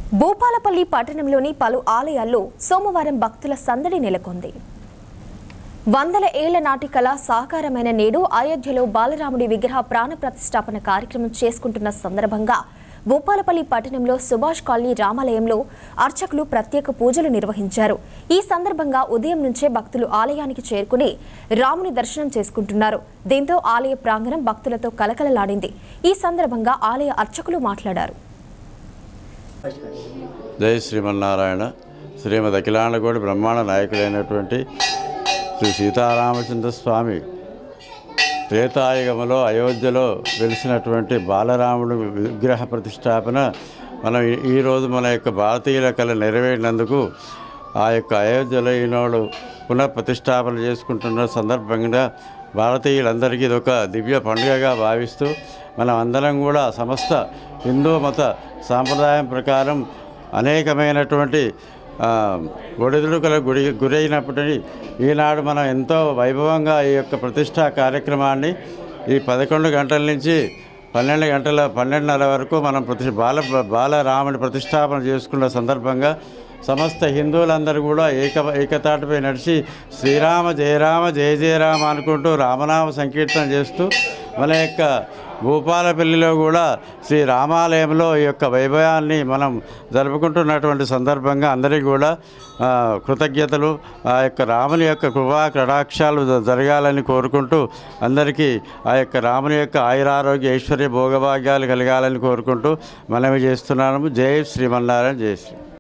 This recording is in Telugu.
భూపాలపల్లి పట్టణంలోని పలు ఆలయాల్లో సోమవారం భక్తుల సందడి నెలకొంది వందల ఏళ్ల నాటి కళ సాకారమైన నేడు అయోధ్యలో బాలరాముడి విగ్రహ ప్రాణ ప్రతిష్టాపన కార్యక్రమం చేసుకుంటున్న సందర్భంగా భూపాలపల్లి పట్టణంలో సుభాష్ కాలనీ రామాలయంలో అర్చకులు ప్రత్యేక పూజలు నిర్వహించారు ఈ సందర్భంగా ఉదయం నుంచే భక్తులు ఆలయానికి చేరుకుని రాముని దర్శనం చేసుకుంటున్నారు దీంతో ఆలయ ప్రాంగణం భక్తులతో కలకలలాడింది ఈ సందర్భంగా ఆలయ అర్చకులు మాట్లాడారు జై శ్రీమన్నారాయణ శ్రీమద్ అఖిలాండకోటి బ్రహ్మాండ నాయకులైనటువంటి శ్రీ సీతారామచంద్ర స్వామి త్రేతాయుగములో అయోధ్యలో వెలిసినటువంటి బాలరాముడు విగ్రహ ప్రతిష్టాపన మనం ఈ- ఈరోజు మన యొక్క భారతీయుల కళ నెరవేరినందుకు ఆ యొక్క అయోధ్యలో ఈనాడు పునః ప్రతిష్టాపన చేసుకుంటున్న సందర్భంగా భారతీయులందరికీ ఇది ఒక దివ్య పండుగగా భావిస్తూ మనం అందరం కూడా సమస్త హిందూ మత సాంప్రదాయం ప్రకారం అనేకమైనటువంటి ఆ, ఒడిదుడుకుల గురి గురైనప్పటికీ ఈనాడు మనం ఎంతో వైభవంగా ఈ యొక్క ప్రతిష్టా కార్యక్రమాన్ని ఈ పదకొండు గంటల నుంచి పన్నెండు గంటల పన్నెండున్నర వరకు మనం ప్రతి బాల బాలరాముని ప్రతిష్టాపన చేసుకున్న సందర్భంగా సమస్త హిందువులందరూ కూడా ఏక ఏకతాటిపై నడిచి శ్రీరామ జయరామ జయ జయరామ అనుకుంటూ రామనామ సంకీర్తన చేస్తూ మన యొక్క భూపాలపల్లిలో కూడా శ్రీ రామాలయంలో ఈ యొక్క వైభవాన్ని మనం జరుపుకుంటున్నటువంటి సందర్భంగా అందరికీ కూడా ఆ, కృతజ్ఞతలు ఆ యొక్క రాముని యొక్క కృపా కటాక్షాలు జ- జరగాలని కోరుకుంటూ అందరికీ ఆ యొక్క రాముని యొక్క ఆయురారోగ్య ఐశ్వర్య భోగభాగ్యాలు కలగాలని కోరుకుంటూ మనవి చేస్తున్నాము జై శ్రీమన్నారాయణ జై శ్రీ